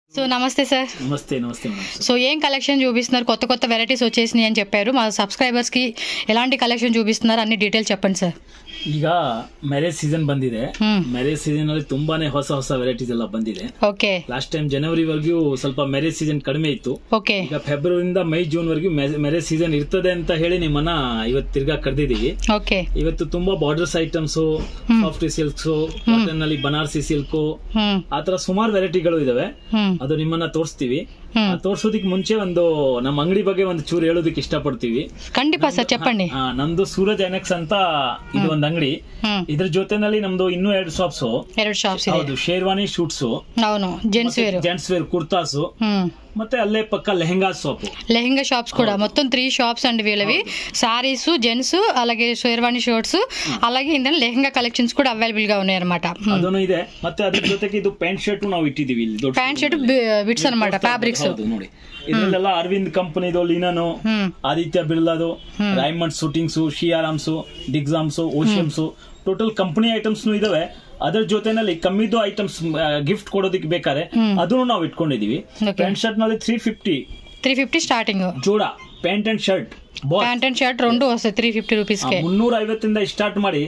So నమస్తే sir నమస్తే నమస్తే మేడం సో ఏం కలెక్షన్ చూపిస్తున్నారు కొత్త కొత్త వెరైటీస్ వచ్చేసినాయి అని చెప్పారు మా సబ్స్క్రైబర్స్కి ఎలాంటి కలెక్షన్ చూపిస్తున్నారు అన్ని డీటెయిల్స్ చెప్పండి సార్ ಈಗ ಮ್ಯಾರೇಜ್ ಸೀಸನ್ ಬಂದಿದೆ ಹ್ಮ್. ಮ್ಯಾರೇಜ್ ಸೀಸನ್ ಅಲ್ಲಿ ತುಂಬಾನೇ ಹೊಸ ಹೊಸ ವೆರೈಟೀಸ್ ಎಲ್ಲ ಬಂದಿದೆ ಓಕೆ ಲಾಸ್ಟ್ ಟೈಮ್ ಜನವರಿವರೆಗೂ ಸ್ವಲ್ಪ ಮ್ಯಾರೇಜ್ ಸೀಸನ್ ಕಡಿಮೆ ಇತ್ತು ಓಕೆ ಈಗ ಫೆಬ್ರವರಿಯಿಂದ ಮೈ ಜೂನ್ ವರೆಗೂ ಮ್ಯಾರೇಜ್ ಸೀಸನ್ ಇರ್ತದೆ ಅಂತ ಹೇಳಿ ನಿಮ್ಮನ್ನ ಇವತ್ತು ತಿರ್ಗಾ ಕರೆದಿದ್ದೀವಿ ಓಕೆ ಇವತ್ತು ತುಂಬಾ borders items soft silks cotton ನಲ್ಲಿ ಬನಾರಸಿ ಸಿಲ್ಕ್ ಹ್ಮ್ ಆತರ ಸುಮಾರು ವೆರೈಟಿಗಳು ಇದಾವೆ ಹ್ಮ್ ಅದು ನಿಮ್ಮನ್ನ ತೋರಿಸ್ತೀವಿ ಹ್ಮ್. ಆ ತೋರ್ಸೋದಕ್ಕೆ ಮುಂಚೆ ಒಂದು ನಮ್ಮ ಅಂಗಡಿ ಬಗ್ಗೆ ಒಂದು ಚೂರು ಹೇಳೋದಕ್ಕೆ ಇಷ್ಟಪಡ್ತೀವಿ ಖಂಡಿತ ಸರ್ చెప్పండి ಆ, ನಮ್ದು ಸೂರಜ್ ಎನೆಕ್ಸ್ ಅಂತ ಇದು ಒಂದು ಅಂಗಡಿ ಹ್ಮ್ ಇದ್ರ ಜೊತೆನಲ್ಲಿ ನಮ್ದು ಇನ್ನೂ ಎರಡು ಶಾಪ್ಸ್ ಎರಡು ಶಾಪ್ಸ್ ಇದೆ ಹೌದು ಶೇರ್ವಾನಿ ಶೂಟ್ಸ್ అవును gents wear gents wear kurtas హ్మ్. ಮತ್ತೆ ಅಲ್ಲೇ ಪಕ್ಕ ಲೆಹೆಂಗಾ ಶಾಪ್ లెహెంగా షాప్స్ కూడా మొత్తం త్రీ షాప్స్ అండి వీళ్ళవి సారీస్ జెంట్స్ అలాగే షేర్వాణి షర్ట్స్ అలాగే ఇందులో లెహెంగా కలెక్షన్స్ కూడా అవైలబుల్ గా ఉన్నాయి అనమాట ಅದನ್ನು ಇದೆ ಮತ್ತೆ ಅದ್ರ ಜೊತೆಗೆ ಇದು ಪ್ಯಾಂಟ್ ಶರ್ಟ್ ನಾವು ಇಟ್ಟಿದೀವಿ ಇಲ್ಲಿ ದೊಡ್ಡ ప్యాంట్ షర్ట్ బిట్స్ అనమాట ఫ్యాబ్రిక్స్ ಹೌದು ನೋಡಿ ಇದ್ರಲ್ಲೆಲ್ಲ ಅರವಿಂದ್ ಕಂಪನಿದು ಲಿನನು హ్మ్. ಆದಿತ್ಯ ಬಿರ್ಲಾದು ರೈಮಂಡ್ ಶೂಟಿಂಗ್ಸ್ ಶಿಯಾರಾಮ್ಸ್ ಡಿಗ್ಸಾಮ್ಸ್ ಓಶಿಯಮ್ಸ್ ಟೋಟಲ್ ಕಂಪನಿ ಐಟಮ್ಸ್ ಇದಾವೆ ಅದರ ಜೊತೆನಲ್ಲಿ ಕಮ್ಮಿದು ಐಟಮ್ಸ್ ಗಿಫ್ಟ್ ಕೊಡೋದಕ್ಕೆ ಬೇಕಾದ್ರೆ ಅದನ್ನು ನಾವು ಇಟ್ಕೊಂಡಿದೀವಿ Okay. ಪ್ಯಾಂಟ್ ಶರ್ಟ್ ನಲ್ಲಿ three fifty three fifty starting ಜೋಡ pant and shirt pant and shirt రెండు వస్తాయి త్రీ ఫిఫ్టీ రూపీస్ కే ಮುನ್ನೂರ ಐವತ್ತಿಂದ ಸ್ಟಾರ್ಟ್ ಮಾಡಿ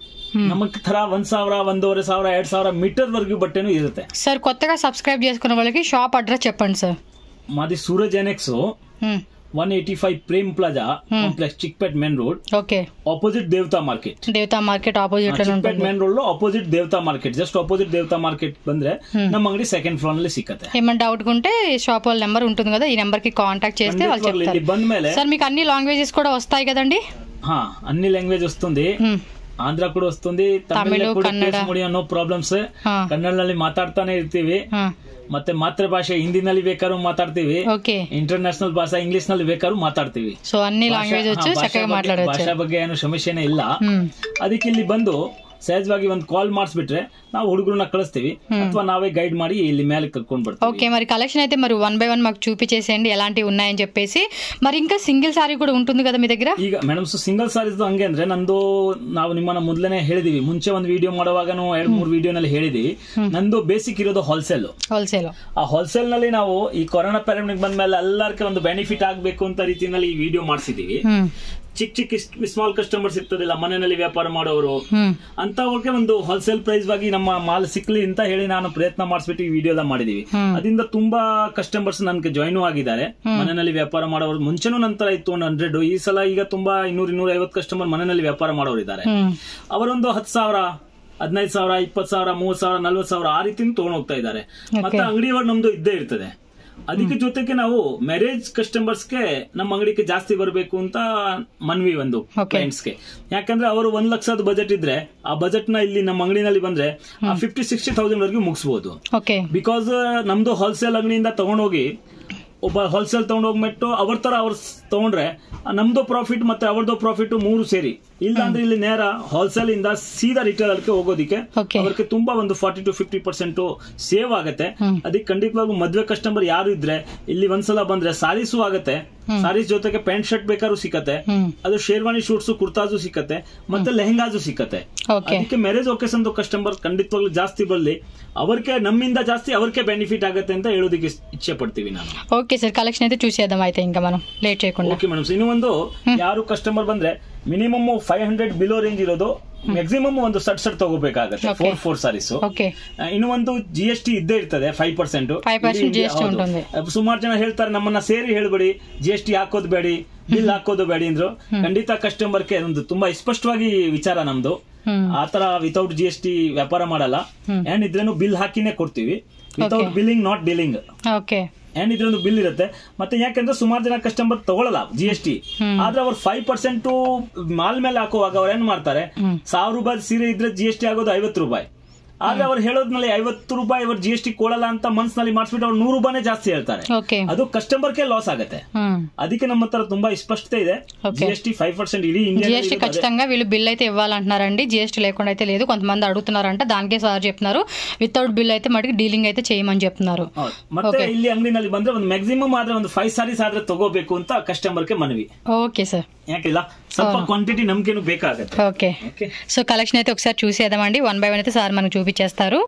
ನಮಗ್ ತರ ಒಂದ್ ಸಾವಿರ ಒಂದೂವರೆ ಸಾವಿರ ಎರಡ್ ಸಾವಿರ ಮೀಟರ್ ವರ್ಗೂ ಬಟ್ಟೆನೂ ಇರುತ್ತೆ సార్ కొత్తగా సబ్స్క్రైబ్ చేసుకున్న వాళ్ళకి షాప్ అడ్రస్ చెప్పండి సార్ ಮಾದಿ ಸೂರಜ್ ಎನೆಕ್ಸ್ హ్మ్. One eighty five Prem plaza complex Chickpet main road okay opposite Devatha market Devatha market opposite లోనే ಚಿಕ್ಪೇಟ್ ఉంటుంది main road opposite Devatha market just opposite Devatha market ಬಂದ್ರೆ ನಮ್ಮ ಅಂಗಡಿ ಸೆಕೆಂಡ್ ಫ್ಲೋರ್ ನಲ್ಲಿ ಸಿಕ್ಕತ್ತೆ ఏమైనా డౌట్ ఉంటే షాప్ వాళ్ళ నెంబర్ ఉంటుంది కదా ఈ నెంబర్ కి కాంటాక్ట్ చేస్తే వాళ్ళు ఖండితವಾಗ್ಲೂ చెప్తారు ಇಲ್ಲಿ ಬಂದ್ಮೇಲೆ సార్ మీకు అన్ని లాంగ్వేజెస్ కూడా వస్తాయి కదండి ಹಾ అన్ని లాంగ్వేజ్ వస్తుంది హ్మ్. ಆಂಧ್ರ ಕೂಡ ವస్తుంది ತಮಿಳು, ತಮಿಳು ಕೂಡ ಕನ್ನಡ. ನೋ ಪ್ರಾಬ್ಲಮ್ಸ್ ಹಾ. ಕನ್ನಡದಲ್ಲಿ ಮಾತಾಡ್ತಾನೆ ಇರ್ತೀವಿ ಹಾ. ಮತ್ತೆ ಮಾತೃಭಾಷೆ ಹಿಂದಿನಲ್ಲಿ ಬೇಕಾದ್ರೂ ಮಾತಾಡ್ತೀವಿ ఓకే ಇಂಟರ್ನ್ಯಾಷನಲ್ ಭಾಷಾ ಇಂಗ್ಲಿಷ್ ನಲ್ಲಿ ಬೇಕಾದ್ರೂ ಮಾತಾಡ್ತೀವಿ సో అన్ని ಭಾಷಾ- లాంగ్వేజ్ వచ్చు ಹಾ, ಭಾಷಾ చక్కగా ಬಗ್ಗೆ- మాట్లాడవచ్చు ಭಾಷಾ ಬಗ್ಗೆ ಏನು ಸಮಸ್ಯೆನೇ ಇಲ್ಲ హ్మ్. ಅದಕ್ಕೆ ಇಲ್ಲಿ ಬಂದು ಸಹಜವಾಗಿ ಒಂದು ಕಾಲ್ ಮಾಡಿಸ್ಬಿಟ್ರೆ ನಾವು ಹುಡುಗರನ್ನ ಕಳಿಸ್ತೀವಿ ಅಥವಾ ನಾವೇ ಗೈಡ್ ಮಾಡಿ ಇಲ್ಲಿ ಮೇಲೆ ಕರ್ಕೊಂಡ್ ಬರ್ತೀವಿ ఓకే మరి కలెక్షన్ అయితే మరి వన్ బై వన్ మాకు చూపించేసేయండి ఎలాంటివి ఉన్నాయని చెప్పేసి మరి ఇంకా సింగిల్ సారీ కూడా ఉంటుంది కదా మీ దగ్గర ಈಗ ಮೇಡಮ್ ಸಿಂಗಲ್ ಸಾರೀಸ್ ಹಂಗೆ ಅಂದ್ರೆ ನಂದು ನಾವು ನಿಮ್ಮನ್ನ ಮೊದಲನೇ ಹೇಳಿದೀವಿ ಮುಂಚೆ ಒಂದು ವಿಡಿಯೋ ಮಾಡುವಾಗನು ಎರಡ್ ಮೂರು ವಿಡಿಯೋನಲ್ಲಿ ಹೇಳಿದೀವಿ ನಂದು ಬೇಸಿಕ್ ಇರೋದು ಹೋಲ್ಸೇಲ್ హోల్సేల్ ಆ ಹೋಲ್ಸೇಲ್ ನಲ್ಲಿ ನಾವು ಈ ಕೊರೋನಾ ಪ್ಯಾಂಡಮಿಕ್ ಬಂದ್ಮೇಲೆ ಎಲ್ಲರಿಗೆ ಒಂದು ಬೆನಿಫಿಟ್ ಆಗಬೇಕು ಅಂತ ರೀತಿಯಲ್ಲಿ ಈ ವಿಡಿಯೋ ಮಾಡಿಸಿದೀವಿ ಚಿಕ್ಕ ಚಿಕ್ಕ ಸ್ಮಾಲ್ ಕಸ್ಟಮರ್ಸ್ ಇರ್ತದಿಲ್ಲ ಮನೆಯಲ್ಲಿ ವ್ಯಾಪಾರ ಮಾಡೋರು ಅಂತವ್ರಿಗೆ ಒಂದು ಹೋಲ್ಸೇಲ್ ಪ್ರೈಸ್ ವಾಗಿ ನಮ್ಮ ಮಾಲ್ ಸಿಕ್ಲಿ ಅಂತ ಹೇಳಿ ನಾನು ಪ್ರಯತ್ನ ಮಾಡಿಸ್ಬಿಟ್ಟು ಈ ವಿಡಿಯೋ ಎಲ್ಲ ಮಾಡಿದೀವಿ ಅದರಿಂದ ತುಂಬಾ ಕಸ್ಟಮರ್ಸ್ ನನ್ಗೆ ಜಾಯ್ನು ಆಗಿದ್ದಾರೆ ಮನೆಯಲ್ಲಿ ವ್ಯಾಪಾರ ಮಾಡೋರು ಮುಂಚೆನೂ ನಂತರ ಇತ್ತು ಒಂದು ಹಂಡ್ರೆಡ್ ಈ ಸಲ ಈಗ ತುಂಬಾ ಇನ್ನೂರ ಇನ್ನೂರ ಐವತ್ತು ಕಸ್ಟಮರ್ ಮನೆಯಲ್ಲಿ ವ್ಯಾಪಾರ ಮಾಡೋರು ಇದ್ದಾರೆ ಅವರೊಂದು ಹತ್ತು ಸಾವಿರ ಹದಿನೈದು ಸಾವಿರ ಇಪ್ಪತ್ತು ಸಾವಿರ ಮೂವತ್ ಸಾವಿರ ನಲ್ವತ್ತು ಸಾವಿರ ಆ ರೀತಿ ತಗೊಂಡ್ ಹೋಗ್ತಾ ಇದ್ದಾರೆ ಮತ್ತೆ ಅಂಗಡಿಯವರು ನಮ್ದು ಇದ್ದೇ ಇರ್ತದೆ ಅದಕ್ಕೆ ಜೊತೆಗೆ ನಾವು ಮ್ಯಾರೇಜ್ ಕಸ್ಟಮರ್ಸ್ಗೆ ನಮ್ಮ ಅಂಗಡಿಗೆ ಜಾಸ್ತಿ ಬರಬೇಕು ಅಂತ ಮನ್ವಿ ಒಂದು Okay. ಕ್ಲೈಂಟ್ಸ್ಗೆ ಯಾಕಂದ್ರೆ ಅವರು ಒಂದ್ ಲಕ್ಷದ ಬಜೆಟ್ ಇದ್ರೆ ಆ ಬಜೆಟ್ ನ ಇಲ್ಲಿ ನಮ್ಮ ಅಂಗಡಿನಲ್ಲಿ ಬಂದ್ರೆ ಆ ಫಿಫ್ಟಿ ಸಿಕ್ಸ್ಟಿ ತೌಸಂಡ್ ವರೆಗೂ ಮುಗಿಸಬಹುದು ఓకే ಬಿಕಾಸ್ ನಮ್ದು ಹೋಲ್ಸೇಲ್ ಅಂಗಡಿಯಿಂದ ತಗೊಂಡೋಗಿ ಒಬ್ಬ ಹೋಲ್ಸೇಲ್ ತಗೊಂಡೋಗ್ಬಿಟ್ಟು ಅವ್ರ ತರ ಅವ್ರು ತಗೊಂಡ್ರೆ ಆ ನಮ್ದು ಪ್ರಾಫಿಟ್ ಮತ್ತೆ ಅವ್ರದ್ದು ಪ್ರಾಫಿಟ್ ಮೂರು ಸೇರಿ ಇಲ್ಲ ಅಂದ್ರೆ ಇಲ್ಲಿ ನೇರ ಹೋಲ್ಸೇಲ್ ಇಂದ ಸೀದಾ ರಿಟೇಲ್ ಅಲ್ಲಿ ಹೋಗೋದಿಕ್ಕೆ Okay. ಅವ್ರಿಗೆ ತುಂಬಾ ಒಂದು forty to fifty percent save ಆಗುತ್ತೆ ಅದಕ್ಕೆ ಖಂಡಿತವಾಗ್ಲೂ ಮದ್ವೆ ಕಸ್ಟಮರ್ ಯಾರು ಇದ್ರೆ ಇಲ್ಲಿ ಒಂದ್ಸಲ ಬಂದ್ರೆ ಸಾರೀಸು ಆಗತ್ತೆ ಸಾರೀಸ್ ಜೊತೆಗೆ ಪ್ಯಾಂಟ್ ಶರ್ಟ್ ಬೇಕಾದ್ರೂ ಸಿಕ್ಕತ್ತೆ ಹ್ಮ್ ಅದು ಶೇರ್ವಾನಿ ಶೂಟ್ಸ್ ಕುರ್ತಾಜು ಸಿಕ್ಕತ್ತೆ ಮತ್ತೆ ಲೆಹೆಂಗಾಜು ಸಿಕ್ಕತ್ತೆ ఓకే ಅದಕ್ಕೆ ಮ್ಯಾರೇಜ್ ಒಕೇಶನ್ ಕಸ್ಟಮರ್ ಖಂಡಿತವಾಗ್ಲೂ ಜಾಸ್ತಿ ಬರಲಿ ಅವ್ರಿಗೆ ನಮ್ಮಿಂದ ಜಾಸ್ತಿ ಅವ್ರಿಗೆ ಬೆನಿಫಿಟ್ ಆಗುತ್ತೆ ಅಂತ ಹೇಳೋದಕ್ಕೆ ಇಸ್- ಇಚ್ಛೆ ಪಡ್ತೀವಿ ನಾನು ఓకే సార్ కలెక్షన్ అయితే చూసేద్దాం అయితే ఇంకా మనం లేట్ చేయకుండా ಓಕೆ ಮೇಡಮ್ ಇನ್ನು ಒಂದು ಯಾರು ಕಸ್ಟಮರ್ ಬಂದ್ರೆ minimum five hundred below range ಇರೋದು ಮ್ಯಾಕ್ಸಿಮಮ್ ಒಂದು ಸಟ್ ಸಟ್ ತಗೋಬೇಕಾಗತ್ತೆ Okay. Four four sarees okay ಇನ್ನು ಒಂದು ಜಿ ಎಸ್ ಟಿ ಇದ್ದೇ ಇರ್ತದೆ ಫೈವ್ ಪರ್ಸೆಂಟ್ 5% GST ఉంటుంది. ಸುಮಾರು ಜನ ಹೇಳ್ತಾರೆ ನಮ್ಮನ್ನ ಸೇರಿ ಹೇಳ್ಬೇಡಿ ಜಿ ಎಸ್ ಟಿ ಹಾಕೋದು ಬೇಡಿ ಬಿಲ್ ಹಾಕೋದು ಬೇಡಿ ಅಂದ್ರು ಖಂಡಿತ ಕಸ್ಟಮರ್ಗೆ ಒಂದು ತುಂಬಾ ಸ್ಪಷ್ಟವಾಗಿ ವಿಚಾರ ನಮ್ದು ಹ್ಮ್ ಆತರ ವಿತೌಟ್ ಜಿ ಎಸ್ ಟಿ ವ್ಯಾಪಾರ ಮಾಡಲ್ಲ ಹ್ಮ್. ಏನ್ ಇದ್ರೇನು ಬಿಲ್ ಹಾಕಿನೇ ಕೊಡ್ತೀವಿ without billing not billing okay ಏನ್ ಇದ್ರೊಂದು ಬಿಲ್ ಇರುತ್ತೆ ಮತ್ತೆ ಯಾಕಂದ್ರೆ ಸುಮಾರು ಜನ ಕಸ್ಟಮರ್ ತಗೊಳಲ್ಲ ಜಿ ಎಸ್ ಟಿ ಹ್ಮ್. ಆದ್ರೆ ಅವ್ರು ಫೈವ್ ಪರ್ಸೆಂಟ್ ಮಾಲ್ ಮೇಲೆ ಹಾಕುವಾಗ ಅವ್ರು ಏನ್ ಮಾಡ್ತಾರೆ ಹ್ಮ್. ಸಾವಿರ ರೂಪಾಯಿ ಸೀರೆ ಇದ್ರೆ ಜಿ ಎಸ್ ಟಿ ಆಗೋದು ಐವತ್ತು ರೂಪಾಯಿ ಆದ್ರೆ ಅವ್ರು ಹೇಳೋದ್ನಲ್ಲಿ ಐವತ್ತು ರೂಪಾಯಿ ಅವ್ರು ಜಿ ಎಸ್ ಟಿ ಕೊಡಲ್ಲ ಅಂತ ಮನ್ಸಿನಲ್ಲಿ ಮಾಡಿಸ್ಬಿಟ್ಟು ಅವ್ರು ನೂರು ರೂಪಾಯಿನೇ ಜಾಸ್ತಿ ಹೇಳ್ತಾರೆ ఓకే ಅದು ಕಸ್ಟಮರ್ಗೆ ಲಾಸ್ ಆಗುತ್ತೆ హ్మ్ ಅದಕ್ಕೆ ನಮ್ಮ ಹತ್ರ ತುಂಬಾ ಸ್ಪಷ್ಟತೆ ಇದೆ Okay. G S T five percent ಇಡೀ జిఎస్టీ ಇಂಡಿಯಾ ఖచ్చితంగా వీళ్ళు బిల్ అయితే ఇవ్వాలంటున్నారండి జిఎస్టీ లేకుండా అయితే లేదు కొంతమంది అడుగుతున్నారంట దానికే సార్ చెప్తున్నారు వితౌట్ బిల్ అయితే మటుకు డీలింగ్ అయితే చేయమని చెప్తున్నారు ಹೌದು. ಮತ್ತೆ Okay. ಇಲ್ಲಿ ಅಂಗಡಿನಲ್ಲಿ ಬಂದ್ರೆ ಒಂದು ಮ್ಯಾಕ್ಸಿಮಮ್ ಆದ್ರೆ ಒಂದು ಫೈವ್ ಸಾರೀಸ್ ಆದ್ರೆ ತಗೋಬೇಕು ಅಂತ ಕಸ್ಟಮರ್ಗೆ ಮನವಿ ఓకే సార్ ಯಾಕಿಲ್ಲ ಸ್ವಲ್ಪ ಕ್ವಾಂಟಿಟಿ ನಮ್ಗೇನು ಬೇಕಾಗತ್ತೆ ఓకే ಓಕೆ సో కలెక్షన్ అయితే ఒకసారి చూసేద్దామండి వన్ బై వన్ అయితే సార్ మనకు చూపించేస్తారు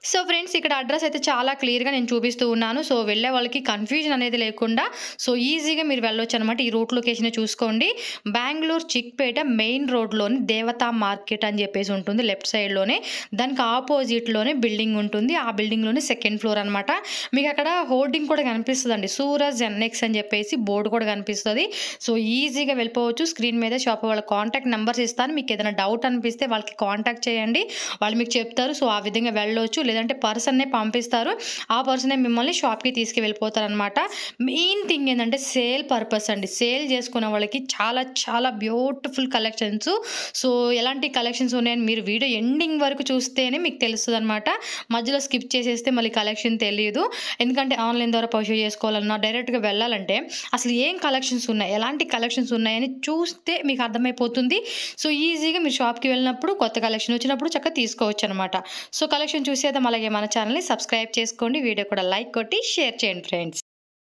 సో ఫ్రెండ్స్ ఇక్కడ అడ్రస్ అయితే చాలా క్లియర్గా నేను చూపిస్తూ ఉన్నాను సో వెళ్ళే వాళ్ళకి కన్ఫ్యూజన్ అనేది లేకుండా సో ఈజీగా మీరు వెళ్ళొచ్చు అనమాట ఈ రూట్ లొకేషన్ చూసుకోండి బెంగళూరు చిక్పేట మెయిన్ రోడ్లోని దేవతా మార్కెట్ అని చెప్పేసి ఉంటుంది లెఫ్ట్ సైడ్లోనే దానికి ఆపోజిట్లోనే బిల్డింగ్ ఉంటుంది ఆ బిల్డింగ్లోనే సెకండ్ ఫ్లోర్ అనమాట మీకు అక్కడ హోర్డింగ్ కూడా కనిపిస్తుందండి సూరజ్ ఎన్ఎక్స్ అని చెప్పేసి బోర్డు కూడా కనిపిస్తుంది సో ఈజీగా వెళ్ళిపోవచ్చు స్క్రీన్ మీద షాప్ వాళ్ళ కాంటాక్ట్ నెంబర్స్ ఇస్తాను మీకు ఏదైనా డౌట్ అనిపిస్తే వాళ్ళకి కాంటాక్ట్ చేయండి వాళ్ళు మీకు చెప్తారు సో ఆ విధంగా వెళ్ళొచ్చు లేదంటే పర్సన్నే పంపిస్తారు ఆ పర్సనే మిమ్మల్ని షాప్కి తీసుకువెళ్ళిపోతారు అనమాట మెయిన్ థింగ్ ఏంటంటే సేల్ పర్పస్ అండి సేల్ చేసుకునే వాళ్ళకి చాలా చాలా బ్యూటిఫుల్ కలెక్షన్స్ సో ఎలాంటి కలెక్షన్స్ ఉన్నాయని మీరు వీడియో ఎండింగ్ వరకు చూస్తేనే మీకు తెలుస్తుంది అనమాట మధ్యలో స్కిప్ చేసేస్తే మళ్ళీ కలెక్షన్ తెలియదు ఎందుకంటే ఆన్లైన్ ద్వారా పర్చేజ్ చేసుకోవాలన్నా డైరెక్ట్గా వెళ్ళాలంటే అసలు ఏం కలెక్షన్స్ ఉన్నాయి ఎలాంటి కలెక్షన్స్ ఉన్నాయని చూస్తే మీకు అర్థమైపోతుంది సో ఈజీగా మీరు షాప్కి వెళ్ళినప్పుడు కొత్త కలెక్షన్ వచ్చినప్పుడు చక్కగా తీసుకోవచ్చు అనమాట సో కలెక్షన్ చూసేద్దాం అలాగే మన ఛానల్ని సబ్స్క్రైబ్ చేసుకోండి వీడియో కూడా లైక్ కొట్టి షేర్ చేయండి ఫ్రెండ్స్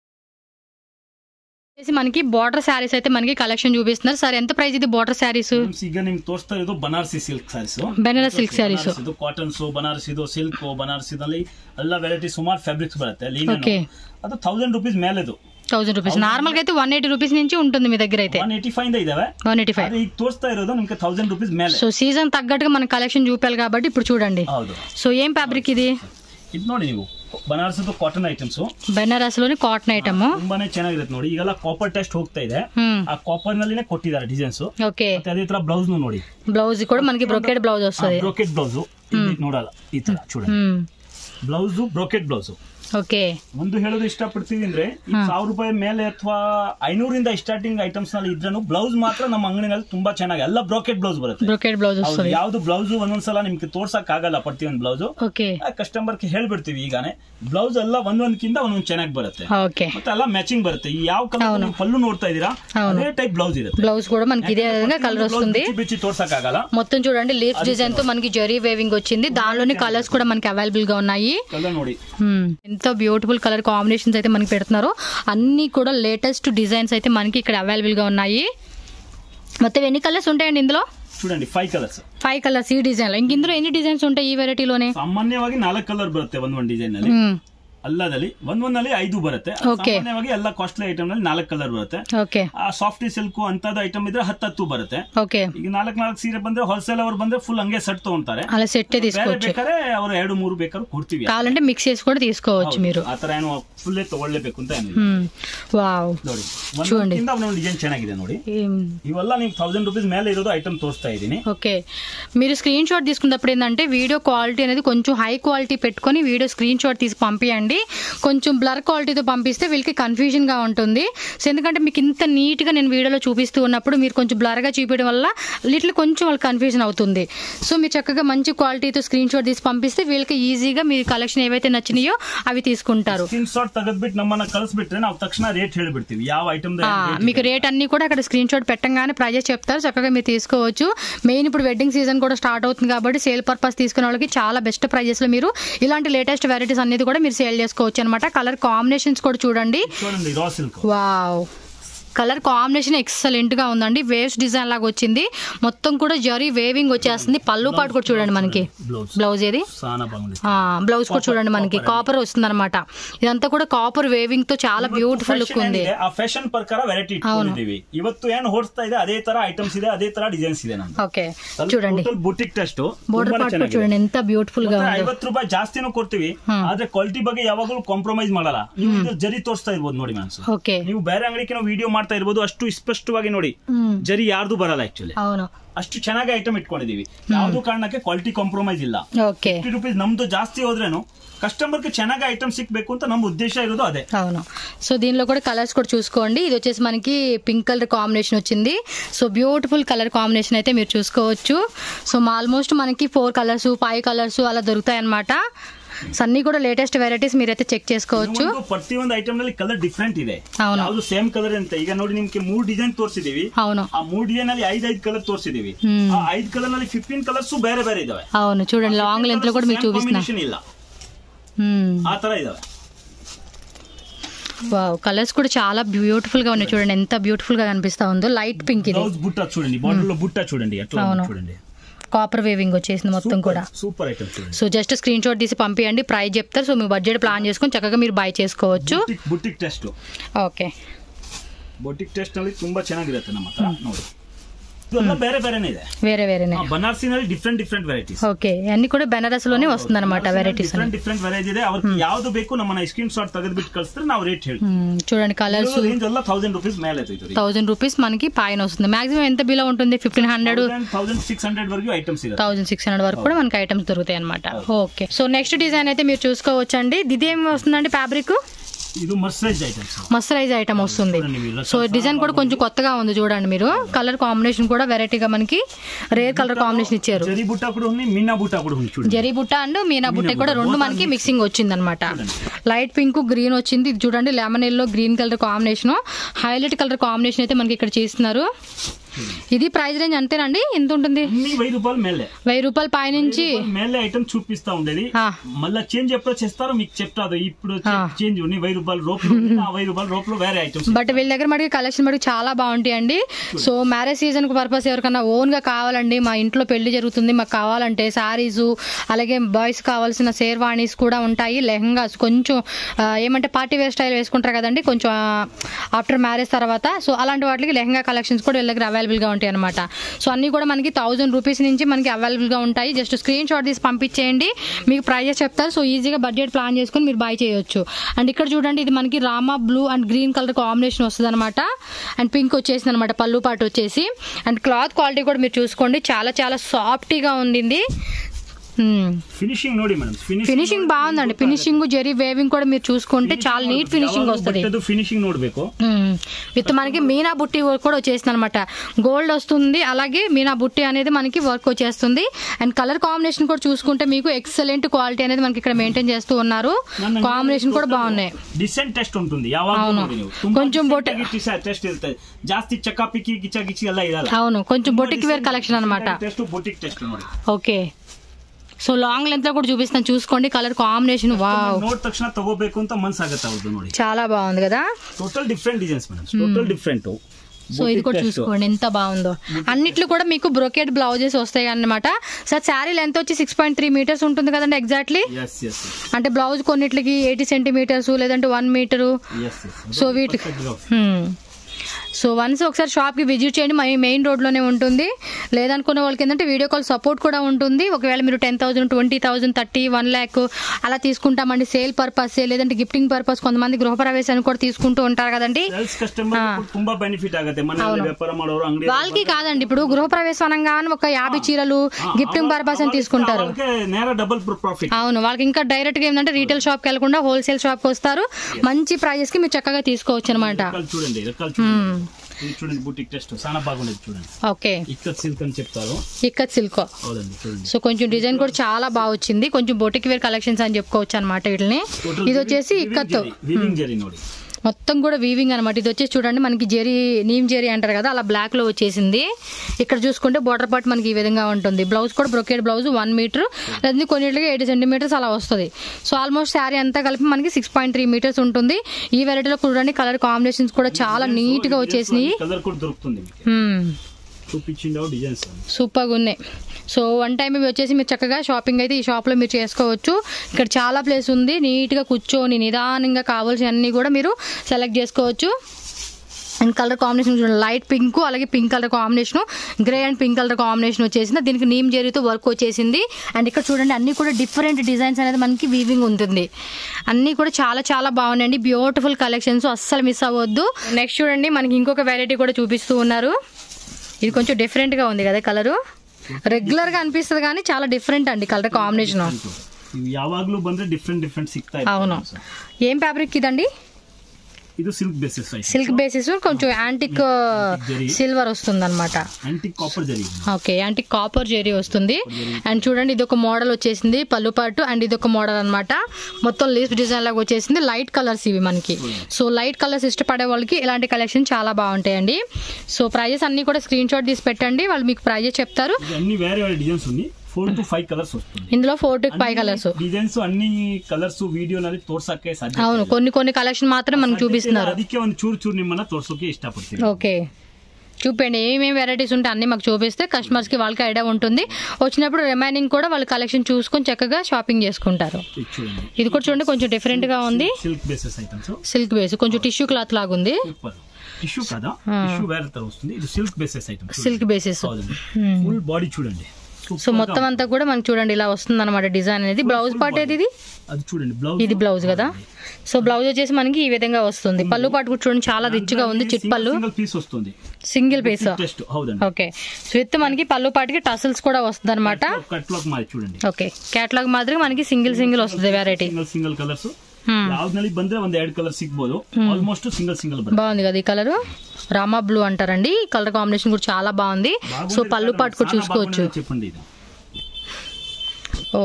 వచ్చేసి మనకి బార్డర్ శారీస్ అయితే మనకి కలెక్షన్ చూపిస్తున్నారు సార్ ఎంత ప్రైస్ ఇది బార్డర్ శారీస్ Friends, ಈಗ ನಿಮ್ಗೆ ತೋರಿಸ್ತಾ ಇರೋದು ಬನಾರಸಿ ಸಿಲ್ಕ್ ಸ್ಯಾರೀಸ್ బెనారస్ సిల్క్ శారీస్ ಇದು ಕಾಟನ್ಸ್ ಬನಾರಸ್ ಇದು ಸಿಲ್ಕ್ ಬನಾರಸಿದಲ್ಲಿ ಎಲ್ಲ ವೆರೈಟಿ ಸುಮಾರು ಫ್ಯಾಬ್ರಿಕ್ಸ್ ಬರುತ್ತೆ ಲೀನನ್ Okay. ಅದು ತೌಸಂಡ್ ರುಪೀಸ್ ಮೇಲೆದು థౌసండ్ రూపీస్ నార్మల్గా అయితే వన్ ఎయిటీ రూపీస్ నుంచి ఉంటుంది మీ దగ్గర అయితే ಒನ್ ಏಟಿ ಫೈವ್ ಇದಾವೆ వన్ ఎయిటీ ఫైవ్ ಆದ್ರೆ ಈಗ ತೋರಿಸ್ತಾ ಇರೋದು ನಿಮ್ಗೆ ತೌಸಂಡ್ ರುಪೀಸ್ ಮೇಲೆ సో సీజన్ తగ్గట్టుగా మనకి కలెక్షన్ చూపాలి కాబట్టి ఇప్పుడు చూడండి ಹೌದು సో ఏం ఫ్యాబ్రిక్ ఇది ಇದು ನೋಡಿ ನೀವು ಬನಾರಸದು ಕಾಟನ್ ಐಟಮ್ಸ್ బెనారస్ లోని కాటన్ ఐటమ్ ತುಂಬಾನೇ ಚೆನ್ನಾಗಿರುತ್ತೆ ನೋಡಿ ಈಗೆಲ್ಲ ಕಾಪರ್ ಟೆಸ್ಟ್ ಹೋಗ್ತಾ ಇದೆ ಆ ಕಾಪರ್ ನಲ್ಲಿನೇ ಕೊಟ್ಟಿದ್ದಾರೆ ಡಿಸೈನ್ಸ್ ఓకే ಮತ್ತೆ ಅದೇ ತರ ಬ್ಲೌಸ್ ನೋಡಿ బ్లౌజ్ కూడా మనకి బ్రొకెట్ బ్లౌజ్ వస్తుంది ಬ್ರೋಕೆಟ್ ಬ್ಲೌಸ್ ನೋಡಲ್ಲ ಈ ತರ చూడండి ಬ್ಲೌಸ್ ಬ್ರೋಕೆಟ್ ಬ್ಲೌಸ್ ఓకే ಒಂದು ಹೇಳೋದು ಇಷ್ಟಪಡ್ತೀವಿ ಅಂದ್ರೆ ಈ ಸಾವಿರ ರೂಪಾಯಿ ಮೇಲೆ ಅಥವಾ ಐನೂರಿಂದ ಸ್ಟಾರ್ಟಿಂಗ್ ಐಟಮ್ಸ್ ನಲ್ಲಿ ಇದ್ರೂ ಬ್ಲೌಸ್ ಮಾತ್ರ ನಮ್ಮ ಅಂಗಡಿನಲ್ಲಿ ತುಂಬಾ ಚೆನ್ನಾಗಿ ಎಲ್ಲ ಬ್ರೋಕೆಟ್ ಬ್ಲೌಸ್ ಬರುತ್ತೆ బ్రొకెట్ బ్లౌజ్ ಹೌದು వస్తుంది ಯಾವ್ದು ಬ್ಲೌಸ್ ಒಂದೊಂದ್ಸಲ ನಿಮ್ಗೆ ತೋರ್ಸಕ್ ಆಗಲ್ಲ ಪ್ರತಿಯೊಂದು ಬ್ಲೌಸ್ ఓకే ಕಸ್ಟಮರ್ ಗೆ ಹೇಳ್ಬಿಡ್ತೀವಿ ಈಗಾನೆ ಬ್ಲೌಸ್ ಎಲ್ಲ ಒಂದೊಂದ್ಕಿಂತ ಒಂದೊಂದ್ ಚೆನ್ನಾಗಿ ಬರುತ್ತೆ ఓకే ಮತ್ತೆ ಎಲ್ಲ ಮ್ಯಾಚಿಂಗ್ ಬರುತ್ತೆ ಈ ಯಾವ ಕಲರ್ ನೀವು ಪಲ್ಲು ನೋಡ್ತಾ ಇದೀರಾ అవును. ಅದೇ ಟೈಪ್ ಬ್ಲೌಸ್ ಇರುತ್ತೆ బ్లౌజ్ కూడా మనకి ఇదే విధంగా కలర్ వస్తుంది ಬಿಚ್ಚಿ ಬಿಚ್ಚಿ ತೋರ್ಸಕ್ ಆಗಲ್ಲ మొత్తం చూడండి లీఫ్ డిజైన్ తో మనకి జరీ వేవింగ్ వచ్చింది దానిలోని కలర్స్ కూడా మనకి అవైలబుల్ గా ఉన్నాయి ಕಲರ್ ನೋಡಿ Hmm. ఎంతో బ్యూటిఫుల్ కలర్ కాంబినేషన్స్ అయితే మనకి పెడుతున్నారు అన్ని కూడా లేటెస్ట్ డిజైన్స్ అయితే మనకి ఇక్కడ అవైలబుల్ గా ఉన్నాయి మొత్తం ఎన్ని కలర్స్ ఉంటాయండి ఇందులో చూడండి ఫైవ్ కలర్స్ ఫైవ్ కలర్స్ ఈ డిజైన్ లో ఇంక ఇందులో ఎన్ని డిజైన్స్ ఉంటాయి ఈ వెరైటీలోనే ಸಾಮಾನ್ಯವಾಗಿ ನಾಲ್ಕು ಕಲರ್ ಬರುತ್ತೆ ಒಂದ್ ಒಂದ್ ಡಿಸೈನ್ ನಲ್ಲಿ ಅಲ್ಲದಲ್ಲಿ ಒಂದ್ ಒಂದಲ್ಲಿ ಐದು ಬರುತ್ತೆ Okay. ಸಾಮಾನ್ಯವಾಗಿ ಎಲ್ಲ ಕಾಸ್ಟ್ಲಿ ಐಟಮ್ ನಲ್ಲಿ ನಾಲ್ಕು ಕಲರ್ ಬರುತ್ತೆ ఓకే ಆ ಸಾಫ್ಟಿ ಸಿಲ್ಕ್ ಅಂತದ ಐಟಮ್ ಇದ್ರೆ ಹತ್ತು ಹತ್ತು ಬರುತ್ತೆ ఓకే ಈಗ ನಾಲ್ಕು ನಾಲ್ಕು ಸೀರೆ ಬಂದ್ರೆ ಹೋಲ್ಸೇಲ್ ಅವ್ರು ಬಂದ್ರೆ ಫುಲ್ ಹಂಗೆ ಸೆಟ್ ತಗೊಂತಾರೆ అలా సెట్టే ಬೇರೆ తీసుకోవచ్చు ಬೇಕಾದ್ರೆ ಅವ್ರು ಎರಡು ಮೂರು ಬೇಕಾದ್ರೆ ಕೊಡ್ತೀವಿ కావాలంటే మిక్స్ చేసి కూడా తీసుకోవచ్చు మీరు ಆತರ ಏನು ಫುಲ್ಲೇ ತಗೊಳ್ಲೇಬೇಕು ಅಂತ ಏನಿಲ್ಲ Hmm. వావ్ ನೋಡಿ చూడండి. ಒಂದೊಂದಕ್ಕಿಂತ ಒಂದೊಂದು ಡಿಸೈನ್ ಚೆನ್ನಾಗಿದೆ ನೋಡಿ ఏం- ಇವೆಲ್ಲ ನಿಮ್ಗೆ ತೌಸಂಡ್ ರುಪೀಸ್ ಮೇಲೆ ಇರೋದು ಐಟಮ್ ತೋರಿಸ್ತಾ ಇದ್ದೀನಿ ఓకే మీరు స్క్రీన్ షాట్ తీసుకున్నప్పుడు ఏంటంటే వీడియో క్వాలిటీ అనేది కొంచెం హై క్వాలిటీ పెట్టుకొని వీడియో స్క్రీన్ షాట్ తీసి పంపించండి కొంచెం బ్లర్ క్వాలిటీతో పంపిస్తే వీళ్ళకి కన్ఫ్యూజన్గా ఉంటుంది సో ఎందుకంటే మీకు ఇంత నీట్గా నేను వీడియోలో చూపిస్తూ ఉన్నప్పుడు మీరు కొంచెం బ్లర్గా చూపించడం వల్ల లిటిల్ కొంచెం వాళ్ళకి కన్ఫ్యూజన్ అవుతుంది సో మీరు చక్కగా మంచి క్వాలిటీతో స్క్రీన్ షాట్ తీసి పంపిస్తే వీళ్ళకి ఈజీగా మీ కలెక్షన్ ఏవైతే నచ్చినాయో అవి తీసుకుంటారు ಸ್ಕ್ರೀನ್ ಶಾಟ್ ತೆಗೆದ್ಬಿಟ್ಟು ನಮ್ಮನ್ನ ಕಳಿಸ್ಬಿಟ್ರೆ ನಾವು ತಕ್ಷಣ ರೇಟ್ ಹೇಳ್ಬಿಡ್ತೀವಿ ಯಾವ ಐಟಮ್ ఆ, మీకు రేట్ అన్ని కూడా అక్కడ స్క్రీన్ షాట్ పెట్టంగానే ప్రైజెస్ చెప్తారు చక్కగా మీరు తీసుకోవచ్చు మెయిన్ ఇప్పుడు వెడ్డింగ్ సీజన్ కూడా స్టార్ట్ అవుతుంది కాబట్టి సేల్ పర్పస్ తీసుకునే వాళ్ళకి చాలా బెస్ట్ ప్రైజెస్ లో మీరు ఇలాంటి లేటెస్ట్ వెరైటీస్ అనేది కూడా మీరు సేల్ చేసుకోవచ్చు అనమాట కలర్ కాంబినేషన్స్ కూడా చూడండి చూడండి raw silk wow colour combination excellent గా ఉందండి వేవ్స్ డిజైన్ లాగా వచ్చింది మొత్తం కూడా జరీ వేవింగ్ వచ్చేస్తుంది పళ్ళు పాటు కూడా చూడండి మనకి బ్లౌజ్ బ్లౌజ్ ఏది సానా బాగుంది ఆ, బ్లౌజ్ కూడా చూడండి మనకి కాపర్ వస్తుంది అనమాట ఇదంతా కూడా కాపర్ వేవింగ్ తో చాలా బ్యూటిఫుల్ లుక్ Fashion ఉంది ಏನಿದೆ, ಆ ಫ್ಯಾಷನ್ ಪ್ರಕಾರ ವೆರೈಟಿ ಇಟ್ಕೊಂಡಿದೀವಿ ಇವತ್ತು ಏನು ಓಡಿಸ್ತಾ ಇದೆ ಅದೇ ತರ ಐಟಮ್ಸ್ ಇದೆ ಅದೇ ತರ ಡಿಸೈನ್ಸ್ ಇದೆ ನಮ್ದು ఓకే చూడండి ಬುಟಿಕ್ ಟೆಸ್ಟ್ బోర్డర్ పార్ట్ కూడా చూడండి ఎంత బ్యూటిఫుల్ గా ఉందో ಐವತ್ತು ರೂಪಾಯಿ ಜಾಸ್ತಿನೂ ಕೊಡ್ತೀವಿ ಆದ್ರೆ ಕ್ವಾಲಿಟಿ ಬಗ್ಗೆ ಯಾವಾಗಲೂ ಕಾಂಪ್ರಮೈಸ್ ಮಾಡಲ್ಲ ನೀವು ಇದು ಜರಿ ತೋರಿಸ್ತಾ ಇರ್ಬೋದು ನೋಡಿ ಮ್ಯಾಮ್ಸ್ ఓకే ನೀವು ಬೇರೆ ಅಂಗಡಿಗೆ ನಾವು ವಿಡಿಯೋ ಮಾಡ್ತಾ ಇರ್ಬೋದು ಅಷ್ಟು ಸ್ಪಷ್ಟವಾಗಿ ನೋಡಿ ಹ್ಮ್. ಜರಿ ಯಾರ್ದು ಬರಲ್ಲ ಆಕ್ಚುಲಿ అవును ಅಷ್ಟು ಚೆನ್ನಾಗಿ ಐಟಮ್ ಇಟ್ಕೊಂಡಿದೀವಿ ಯಾವ್ದು ಕಾರಣಕ್ಕೆ ಕ್ವಾಲಿಟಿ ಕಾಂಪ್ರಮೈಸ್ ಇಲ್ಲ ఓకే ಫಿಫ್ಟಿ ರುಪೀಸ್ ನಮ್ದು ಜಾಸ್ತಿ ಹೋದ್ರೇನು ಕಸ್ಟಮರ್ಗೆ ಚೆನ್ನಾಗಿ ಐಟಮ್ ಸಿಕ್ಬೇಕು ಅಂತ ನಮ್ಮ ಉದ್ದೇಶ ಇರೋದು ಅದೇ అవును సో దీనిలో కూడా కలర్స్ కూడా చూసుకోండి ఇది వచ్చేసి మనకి పింక్ కలర్ కాంబినేషన్ వచ్చింది సో బ్యూటిఫుల్ కలర్ కాంబినేషన్ అయితే మీరు చూసుకోవచ్చు సో ఆల్మోస్ట్ మనకి ఫోర్ కలర్స్ ఫైవ్ కలర్స్ అలా దొరుకుతాయి అనమాట సో అన్ని కూడా లేటెస్ట్ వెరైటీస్ మీరైతే చెక్ చేసుకోవచ్చు ಒಂದು ಪ್ರತಿಯೊಂದು ಐಟಮ್ ನಲ್ಲಿ ಕಲರ್ ಡಿಫ್ರೆಂಟ್ ಇದೆ అవును ಯಾವ್ದು ಸೇಮ್ ಕಲರ್ ಅಂತ ಈಗ ನೋಡಿ ನಿಮ್ಗೆ ಮೂರ್ ಡಿಸೈನ್ ತೋರಿಸಿದೀವಿ అవును ಆ ಮೂರ್ ಡಿಸೈನ್ ಅಲ್ಲಿ ಐದ್ ಐದ್ ಕಲರ್ ತೋರಿಸಿದೀವಿ ಹ್ಮ್. ಆ ಐದ್ ಕಲರ್ ನಲ್ಲಿ ಫಿಫ್ಟೀನ್ ಕಲರ್ಸ್ ಬೇರೆ ಬೇರೆ ಇದಾವೆ అవును చూడండి లాంగ్ లెంత్ లో కూడా మీకు చూపిస్తున్నా ಕಾಂಬಿನೇಷನ್ ಇಲ್ಲ మ్మ్. ಆ ತರ ಇದಾವೆ వావ్ కలర్స్ కూడా చాలా బ్యూటిఫుల్ గా ఉన్నాయి చూడండి ఎంత బ్యూటిఫుల్ గా కనిపిస్తా ఉందో లైట్ పింక్ ఇది బ్లౌజ్ బుట్ట చూడండి బార్డర్ లో బుట్ట చూడండి ఎట్లా ఉంది అవును. చూడండి కాపర్ వేవింగ్ వచ్చేసింది మొత్తం కూడా సూపర్ ఐటమ్ చూడండి సో జస్ట్ స్క్రీన్ షాట్ తీసి పంపించండి ప్రైస్ చెప్తారు సో మీ బడ్జెట్ ప్లాన్ చేసుకొని చక్కగా మీరు బై చేసుకోవచ్చు boutique boutique taste okay boutique taste ನಲ್ಲಿ ತುಂಬಾ ಚೆನ್ನಾಗಿರುತ್ತೆ ನಮ್ಮ ಹತ್ರ ನೋಡಿ ಇದೆಲ್ಲ ಬೇರೆ ಬೇರೆನೇ ಇದೆ వేరే వేరేనే ಬನಾರಸಿನಲ್ಲಿ ಡಿಫ್ರೆಂಟ್ ಡಿಫ್ರೆಂಟ್ ವೆರೈಟೀಸ್ ఓకే అన్ని కూడా బెనారస్ లోనే వస్తుంది అనమాట వెరైటీస్ ಡಿಫ್ರೆಂಟ್ ಡಿಫ್ರೆಂಟ್ ವೆರೈಟಿ ಇದೆ ಅವ್ರಿಗೆ ಯಾವ್ದು ಬೇಕು ನಮ್ಮನ್ನ ಸ್ಕ್ರೀನ್ ಶಾಟ್ ತೆಗೆದ್ಬಿಟ್ಟು ಕಳಿಸಿದ್ರೆ ನಾವು ರೇಟ್ ಹೇಳ್ತೀವಿ చూడండి కలర్స్ ರೇಂಜ್ ಎಲ್ಲ ತೌಸಂಡ್ ರುಪೀಸ್ ಮೇಲೆ ಐತೆ థౌజండ్ రూపీస్ మనకి పైన వస్తుంది మాక్సిమం ఎంత బిలో ఉంటుంది fifteen hundred thousand six hundred ವರೆಗೂ ಐಟಮ್ಸ್ ಇರುತ್ತೆ థౌజండ్ సిక్స్ హండ్రెడ్ వరకు కూడా మనకి ఐటమ్స్ దొరుకుతాయి అనమాట ఓకే సో నెక్స్ట్ డిజైన్ అయితే మీరు చూసుకోవచ్చండి ఇది ఏమి వస్తుందండి ఫ్యాబ్రిక్ ಇದು ಮರ್ಸరైజ్ ಐಟಮ್ಸ್ మస్టరైజ్ ఐటమ్ వస్తుంది చూడండి మీరు సో డిజైన్ కూడా కొంచెం కొత్తగా ఉంది చూడండి మీరు కలర్ కాంబినేషన్ కూడా వెరైటీగా మనకి రేర్ కలర్ కాంబినేషన్ ఇచ్చారు జరీ బుట్ట కూడా ఉంది మీనా బుట్ట కూడా ఉంది చూడండి జరీ బుట్ట అండ్ మీనా బుట్ట కూడా రెండు మనకి మిక్సింగ్ వచ్చింది అనమాట లైట్ పింక్ గ్రీన్ వచ్చింది ఇది చూడండి lemon yellow green colour combination highlight colour combination అయితే మనకి ఇక్కడ చేస్తున్నారు ఇది ప్రైస్ రేంజ్ అంతేనండి ఎంత ఉంటుంది అన్ని వెయ్యి రూపాయల మేలే వెయ్యి రూపాయల పైనుంచి మేలే ఐటమ్ చూపిస్తా ఉండేది ఆ. మళ్ళీ చేంజ్ ఎప్పుడో చేస్తారో మీకు చెప్తాదు ఇప్పుడు ఆ. చేంజ్ ఉంది వెయ్యి రూపాయల రోపు ఆ వెయ్యి రూపాయల రోపులో వేరే ఐటమ్స్ బట్ వీళ్ళ దగ్గర మటుకు కలెక్షన్ మటుకు చాలా బాగుంటాయండి సో మ్యారేజ్ సీజన్ కు పర్పస్ ఎవరికన్నా ఓన్ గా కావాలండి మా ఇంట్లో పెళ్లి జరుగుతుంది మాకు కావాలంటే శారీస్ అలాగే బాయ్స్ కావాల్సిన షేర్వాణీస్ కూడా ఉంటాయి లెహంగాస్ కొంచెం ఆ, ఏమంటే పార్టీ వేర్ స్టైల్ వేసుకుంటారు కదండి కొంచెం ఆఫ్టర్ మ్యారేజ్ తర్వాత సో అలాంటి వాటికి లెహంగా కలెక్షన్స్ కూడా వీళ్ళ దగ్గర అవైలబుల్ గా ఉంటాయి అనమాట సో అన్ని కూడా మనకి థౌసండ్ రూపీస్ నుంచి మనకి అవైలబుల్ గా ఉంటాయి జస్ట్ స్క్రీన్ షాట్ తీసి పంపించేయండి మీకు ప్రైజెస్ చెప్తారు సో ఈజీగా బడ్జెట్ ప్లాన్ చేసుకొని మీరు బై చేయొచ్చు అండ్ ఇక్కడ చూడండి ఇది మనకి Rama blue and green colour combination వస్తుంది అనమాట అండ్ పింక్ వచ్చేసింది అనమాట పళ్ళు పాటు వచ్చేసి అండ్ క్లాత్ క్వాలిటీ కూడా మీరు చూసుకోండి చాలా చాలా సాఫ్టీగా ఉండింది ఫినిషింగ్ ನೋಡಿ మేడం ఫినిషింగ్ బాగుందండి ఫినిషింగ్ జెరీ వేవింగ్ కూడా మీరు చూసుకుంటే చాలా నీట్ ఫినిషింగ్ వస్తుంది ఫినిషింగ్ ನೋಡ್ಬೇಕು విత్ మనకి మీనా బుట్టి వర్క్ కూడా వచ్చేసింది అనమాట గోల్డ్ వస్తుంది అలాగే మీనా బుట్టి అనేది మనకి వర్క్ వచ్చేస్తుంది అండ్ కలర్ కాంబినేషన్ కూడా చూసుకుంటే మీకు ఎక్సలెంట్ క్వాలిటీ అనేది మనకి ఇక్కడ మెయింటైన్ చేస్తూ ఉన్నారు కాంబినేషన్ కూడా బాగున్నాయి ಡಿಸೆಂಟ್ ಟೆಸ್ಟ್ ఉంటుంది ಯಾವಾಗ అవును. ನೋಡಿ ನೀವು కొంచెం బొట్ట- ಟೆಸ್ಟ್ ಇರುತ್ತೆ ಜಾಸ್ತಿ ಚಕಾಪಿಕ್ಕಿ ಗಿಚ್ಚ ಗಿಚ್ಚಿ ಎಲ್ಲ ಇರಲ್ಲ అవును కొంచెం బొటిక్ వేర్ కలెక్షన్ అనమాట ಟೆಸ್ಟ್ ಬೊಟಿಕ್ ಟೆಸ್ಟ್ ನೋಡಿ ఓకే సో లాంగ్ లెంత్ లో కూడా చూపిస్తాను చూసుకోండి కలర్ కాంబినేషన్ వావ్ ನೋಡಿದ ತಕ್ಷಣ ತಗೋಬೇಕು ಅಂತ ಮನ್ಸಾಗತ್ತೆ ಅವ್ರದ್ದು ನೋಡಿ చాలా బాగుంది కదా total different designs madam total different so ఇది కూడా చూసుకోండి ఎంత బాగుందో అన్నిట్లో కూడా మీకు బ్రొకెట్ బ్లౌజెస్ వస్తాయి అన్నమాట సార్ శారీ లెంత్ వచ్చి సిక్స్ పాయింట్ త్రీ మీటర్స్ ఉంటుంది కదండి ఎగ్జాక్ట్లీ ఎస్ ఎస్ అంటే బ్లౌజ్ కొన్నిట్లకి ఎయిటీ సెంటీమీటర్స్ లేదంటే one metre yes yes so వీటికి సో వన్స్ ఒకసారి షాప్కి విజిట్ చేయండి మా మెయిన్ రోడ్లోనే ఉంటుంది లేదనుకున్న వాళ్ళకి ఏంటంటే వీడియో కాల్ సపోర్ట్ కూడా ఉంటుంది ఒకవేళ మీరు ten thousand twenty thousand thirty one lakh అలా తీసుకుంటామండి సేల్ పర్పస్ లేదంటే గిఫ్టింగ్ పర్పస్ కొంతమంది గృహప్రవేశానికి కూడా తీసుకుంటూ ఉంటారు కదండి ಸೇಲ್ಸ್ ಕಸ್ಟಮರ್ ತುಂಬಾ ಬೆನಿಫಿಟ್ ಆಗುತ್ತೆ ಮನೆಯಲ್ಲಿ ವ್ಯಾಪಾರ ಮಾಡೋರು ಅಂಗಡಿ వాళ్ళకి కాదండి ఇప్పుడు గృహప్రవేశం అనగానే ఒక యాభై చీరలు గిఫ్టింగ్ పర్పస్ అని తీసుకుంటారు నేర డబుల్ ప్రాఫిట్ అవును వాళ్ళకి ఇంకా డైరెక్ట్ గా ఏంటంటే రీటైల్ షాప్ కి వెళ్లకుండా హోల్సేల్ షాప్ కి వస్తారు మంచి ప్రైజెస్ కి మీరు చక్కగా తీసుకోవచ్చు అనమాట రకాలు చూడండి రకాలు చూడండి ఇది చూడండి బుటిక్ టెస్ట్ చాలా బాగుండేది చూడండి ఓకే ఇక్కత్ సిల్క్ అని చెప్తారు ఇక్కత్ సిల్క్ అవునండి చూడండి సో కొంచెం డిజైన్ కూడా చాలా బాగా వచ్చింది కొంచెం బొటిక్ వేర్ కలెక్షన్స్ అని చెప్పుకోవచ్చు అనమాట వీటిని ఇది వచ్చేసి ఇక్కత్ వివింగ్ జరీ ನೋಡಿ మొత్తం కూడా వీవింగ్ అనమాట ఇది వచ్చేసి చూడండి మనకి జెరీ నీమ్ జెరీ అంటారు కదా అలా బ్లాక్ లో వచ్చేసింది ఇక్కడ చూసుకుంటే బోర్డర్ పార్ట్ మనకి ఈ విధంగా ఉంటుంది బ్లౌజ్ కూడా బ్రొకేడ్ బ్లౌజ్ వన్ మీటర్ లేదంటే కొన్నిటికి ఎయిటీ సెంటీమీటర్స్ అలా వస్తుంది సో ఆల్మోస్ట్ శారీ అంతా కలిపి మనకి సిక్స్ పాయింట్ త్రీ మీటర్స్ ఉంటుంది ఈ వెరైటీలో చూడండి కలర్ కాంబినేషన్స్ కూడా చాలా నీట్ గా వచ్చేసినాయి కలర్ కూడా దొరుకుతుంది మీకు హ్మ్. చూపించిండవు డిజైన్స్ సూపర్గా ఉన్నాయి సో వన్ టైం ఇవి వచ్చేసి మీరు చక్కగా షాపింగ్ అయితే ఈ షాప్లో మీరు చేసుకోవచ్చు ఇక్కడ చాలా ప్లేస్ ఉంది నీట్గా కూర్చొని నిదానంగా కావాల్సిన అన్ని కూడా మీరు సెలెక్ట్ చేసుకోవచ్చు అండ్ కలర్ కాంబినేషన్ చూడండి లైట్ పింక్ అలాగే pink colour combination grey and pink colour combination వచ్చేసింది దీనికి నీమ్ జరీతో వర్క్ వచ్చేసింది అండ్ ఇక్కడ చూడండి అన్ని కూడా డిఫరెంట్ డిజైన్స్ అనేది మనకి వీవింగ్ ఉంటుంది అన్ని కూడా చాలా చాలా బాగున్నాయండి బ్యూటిఫుల్ కలెక్షన్స్ అస్సలు మిస్ అవ్వద్దు నెక్స్ట్ చూడండి మనకి ఇంకొక వెరైటీ కూడా చూపిస్తూ ఉన్నారు ఇది కొంచెం డిఫరెంట్ గా ఉంది కదా కలరు రెగ్యులర్ గా అనిపిస్తుంది కానీ చాలా డిఫరెంట్ అండి కలర్ కాంబినేషన్ ఇవి యావాగ్లూ ಬಂದ್ರೆ ಡಿಫ್ರೆಂಟ್ ಡಿಫ್ರೆಂಟ್ ಸಿಗ್ತಾ అవును ಇದೆ ఏం ఫ్యాబ్రిక్ ఇదండి ಇದು ಸಿಲ್ಕ್ ಬೇಸಿಸ್ సిల్క్ బేసిస్ కొంచెం యాంటిక్ సిల్వర్ వస్తుంది అనమాట antique copper zari okay antique copper zari వస్తుంది అండ్ చూడండి ఇది ఒక మోడల్ వచ్చేసింది పళ్ళు పాటు అండ్ ఇది ఒక మోడల్ అన్నమాట మొత్తం లీఫ్ డిజైన్ లాగా వచ్చేసింది లైట్ కలర్స్ ఇవి మనకి సో లైట్ కలర్స్ ఇష్టపడే వాళ్ళకి ఇలాంటి కలెక్షన్ చాలా బాగుంటాయండి సో ప్రైజెస్ అన్ని కూడా స్క్రీన్ షాట్ తీసి పెట్టండి వాళ్ళు మీకు ప్రైజెస్ చెప్తారు ఇది అన్ని వేరే వేరే డిజైన్స్ ఉన్నాయి ఫోర్ టు ఫైవ్ కలర్స్ వస్తుంది ఇందులో four to five colours designs అన్ని కలర్స్ విಡಿಯೋನಲ್ಲಿ ತೋರ್ಸಕ್ಕೆ ಸಾಧ್ಯ అవును కొన్ని కొన్ని కలెక్షన్ మాత్రం మనకు చూపిస్తున్నారు ಅದಕ್ಕೆ ಒಂದು ಚೂರು ಚೂರು ನಿಮ್ಮನ್ನ ತೋರ್ಸೋಕೆ ಇಷ್ಟಪಡ್ತೀನಿ ఓకే చూపండి ఏమేమి వెరైటీస్ ఉంటే అన్ని మాకు చూపిస్తే కస్టమర్స్కి వాళ్ళకి ఐడియా ఉంటుంది వచ్చినప్పుడు రిమైనింగ్ కూడా వాళ్ళు కలెక్షన్ చూసుకొని చక్కగా షాపింగ్ చేసుకుంటారు ఇది చూడండి ఇది కూడా చూడండి కొంచెం డిఫరెంట్గా ఉంది silk bases items silk base కొంచెం టిష్యూ క్లాత్ లాగా ఉంది సూపర్ టిష్యూ కదా టిష్యూ వేరే తర వస్తుంది ఇది silk bases item silk basis full body చూడండి సో Super మొత్తం అంతా కూడా మనకి చూడండి ఇలా వస్తుంది అనమాట డిజైన్ అనేది బ్లౌజ్ పార్ట్ ఏది ఇది అది చూడండి బ్లౌజ్ ఇది బ్లౌజ్ కదా సో బ్లౌజ్ వచ్చేసి మనకి ఈ విధంగా వస్తుంది పళ్ళు పాటు కూడా చూడండి చాలా రిచ్ గా ఉంది చిట్ పళ్ళు సింగిల్ పీస్ వస్తుంది సింగిల్ పీస్ టెస్ట్ హౌదండి ఓకే సో విత్ మనకి పళ్ళు పాటికి టసల్స్ కూడా వస్తుంది అనమాట కట్ లాక్ మాది చూడండి ఓకే క్యాట్లాగ్ మాదిరి మనకి సింగిల్ సింగిల్ వస్తుంది వెరైటీ ಸಿಂಗಲ್ ಸಿಂಗಲ್ ಕಲರ್ಸ್ ಯಾವ್ದ್ನಲ್ಲಿ ಬಂದ್ರೆ ಒಂದ್ ಎರಡ್ ಕಲರ್ ಸಿಗ್ಬೋದು ಆಲ್ಮೋಸ್ಟ್ ಸಿಂಗಲ್ ಸಿಂಗಲ್ ಬರುತ್ತೆ బాగుంది కదా ఈ కలర్ రామా బ్లూ అంటారండి కలర్ కాంబినేషన్ కూడా చాలా బాగుంది సో పళ్ళు పాటు కూడా చూసుకోవచ్చు చెప్పండి ఇది ఓ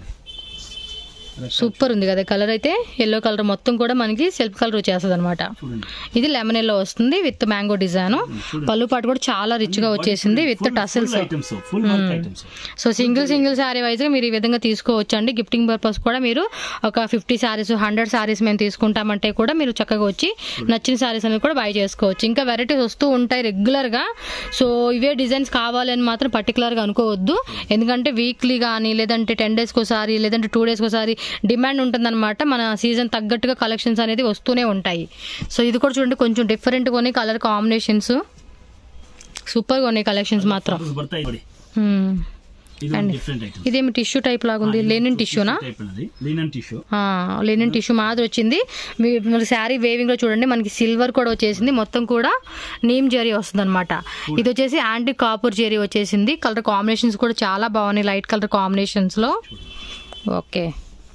సూపర్ ఉంది కదా కలర్ అయితే ఎల్లో కలర్ మొత్తం కూడా మనకి సెల్ఫ్ కలర్ వచ్చేస్తుంది అనమాట చూడండి ఇది లెమన్ ఎల్లో వస్తుంది విత్ మ్యాంగో డిజైన్ పళ్ళు పాటు కూడా చాలా రిచ్ గా వచ్చేసింది with tassels items full work items so single single saree wise గా మీరు ఈ విధంగా తీసుకోవచ్చు అండి గిఫ్టింగ్ పర్పస్ కూడా మీరు ఒక ఫిఫ్టీ శారీస్ హండ్రెడ్ శారీస్ మేము తీసుకుంటామంటే కూడా మీరు చక్కగా వచ్చి నచ్చిన శారీస్ అనేది కూడా బై చేసుకోవచ్చు ఇంకా వెరైటీస్ వస్తూ ఉంటాయి రెగ్యులర్ గా సో ఇవే డిజైన్స్ కావాలని మాత్రం పర్టికులర్ గా అనుకోవద్దు ఎందుకంటే వీక్లీ కానీ లేదంటే టెన్ డేస్కి ఒకసారి లేదంటే టూ డేస్కి ఒకసారి డిమాండ్ ఉంటుందన్నమాట మన సీజన్ తగ్గట్టుగా కలెక్షన్స్ అనేది వస్తూనే ఉంటాయి సో ఇది కూడా చూడండి కొంచెం డిఫరెంట్గా ఉన్నాయి కలర్ కాంబినేషన్స్ సూపర్గా ఉన్నాయి కలెక్షన్స్ మాత్రం ಬರ್ತಾ ಇದೆ ನೋಡಿ Hmm. ಇದು ಡಿಫ್ರೆಂಟ್ ಐಟಮ್ ఇదేమి టిష్యూ టైప్ లాగా ఉంది లెనిన్ టిష్యూనా ಟೈಪ್ ಅಲ್ಲಿ ಲೀನನ್ టిష్యూ లెనిన్ టిష్యూ మాదిరి వచ్చింది మీ- మరి శారీ వేవింగ్ లో చూడండి మనకి సిల్వర్ కూడా వచ్చేసింది మొత్తం కూడా నీమ్ జరీ వస్తుంది అనమాట ఇది వచ్చేసి యాంటీ కాపర్ జరీ వచ్చేసింది కలర్ కాంబినేషన్స్ కూడా చాలా బాగున్నాయి లైట్ కలర్ కాంబినేషన్స్ లో okay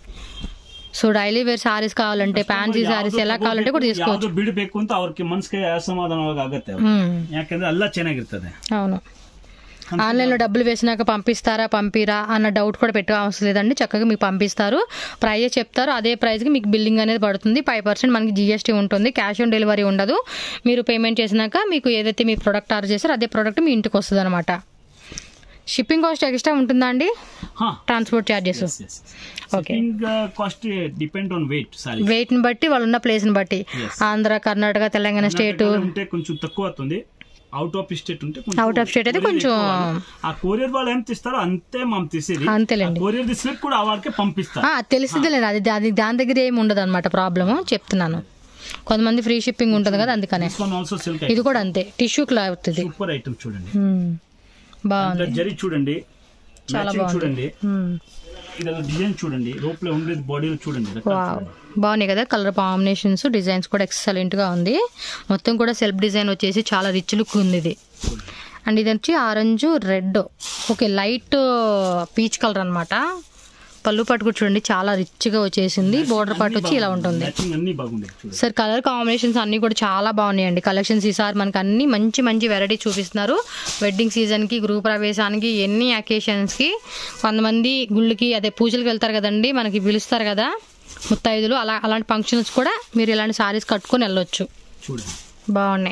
so daily wear sarees కావాలంటే ఫ్యాన్సీ సారీస్ ఎలా కావాలంటే కూడా తీసుకోవచ్చు ಯಾವ್ದು ಬಿಡಬೇಕು ಅಂತ ಅವ್ರಿಗೆ ಮನ್ಸಿಗೆ ಅಸಮಾಧಾನವಾಗಿ ಆಗತ್ತೆ Hmm. ಯಾಕಂದ್ರೆ ಎಲ್ಲ ಚೆನ್ನಾಗಿರ್ತದೆ అవును ఆన్లైన్లో డబ్బులు వేసినాక పంపిస్తారా పంపిరా అన్న డౌట్ కూడా పెట్టే అవసరం లేదండి చక్కగా మీకు పంపిస్తారు ప్రైస్ చెప్తారు అదే ప్రైస్కి మీకు బిల్లింగ్ అనేది పడుతుంది ఫైవ్ పర్సెంట్ మనకి జిఎస్టీ ఉంటుంది క్యాష్ ఆన్ డెలివరీ ఉండదు మీరు పేమెంట్ చేసినాక మీకు ఏదైతే మీ ప్రోడక్ట్ ఆర్డర్ చేస్తారో అదే ప్రోడక్ట్ మీ ఇంటికి వస్తుంది అనమాట షిప్పింగ్ కాస్ట్ ఎక్స్ట్రా ఉంటుందా అండి ಹಾ transport charges Okay. Shipping cost depend on weight sorry వెయిట్ని బట్టి వాళ్ళు ఉన్న ప్లేస్ని బట్టి ఆంధ్ర కర్ణాటక తెలంగాణ స్టేట్ ఉంటే కొంచెం తక్కువ అవుతుంది అవుట్ ఆఫ్ స్టేట్ ఉంటే అవుట్ ఆఫ్ స్టేట్ అయితే కొంచెం ఆ కొరియర్ వాళ్ళు ఎంత ఇస్తారో అంతే మనం తీసేది అంతేలేండి కొరియర్ తీసినట్టు కూడా వాళ్ళకే పంపిస్తారు ఆ, తెలిసిందిలేండి అది అది దాని దగ్గర ఏమి ఉండదు అనమాట ప్రాబ్లము చెప్తున్నాను కొంతమంది ఫ్రీ షిప్పింగ్ ఉంటుంది కదా అందుకనే వన్ ఆల్సో సిల్క్ ఇది కూడా అంతే టిష్యూ క్లాత్ ఇది సూపర్ ఐటమ్ చూడండి మ్మ్. బాగుంది అందులో జరీ చూడండి చాలా మ్యాచింగ్ బాగుంది. చూడండి మ్మ్. ಇದೆಲ್ಲ ಡಿಸೈನ್ చూడండి లోపల ఉండేది బాడీలో చూడండి రకాలు వావ్ చూడండి. బాగున్నాయి కదా కలర్ కాంబినేషన్స్ డిజైన్స్ కూడా ఎక్సలెంట్ గా ఉంది మొత్తం కూడా సెల్ఫ్ డిజైన్ వచ్చేసి చాలా రిచ్ లుక్ ఉంది ఇది అండ్ ఇది వచ్చి orange red okay light peach colour అన్నమాట పళ్ళు పట్టు కూడా చూడండి చాలా రిచ్ గా వచ్చేసింది బోర్డర్ పార్ట్ వచ్చి ఇలా ఉంటుంది మ్యాచింగ్ అన్ని బాగుండేది చూడండి సార్ కలర్ కాంబినేషన్స్ అన్ని కూడా చాలా బాగున్నాయండి కలెక్షన్స్ ఈసారి మనకి అన్ని మంచి మంచి వెరైటీ చూపిస్తున్నారు వెడ్డింగ్ సీజన్కి గృహ ప్రవేశానికి ఎన్ని అకేషన్స్కి కొంతమంది గుళ్ళకి అదే పూజలకు వెళ్తారు కదండి మనకి పిలుస్తారు కదా ముత్తైదులు అలా అలాంటి ఫంక్షన్స్ కూడా మీరు ఇలాంటి సారీస్ కట్టుకొని వెళ్ళొచ్చు చూడండి బాగున్నాయి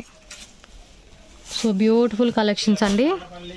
సో బ్యూటిఫుల్ కలెక్షన్స్ అండి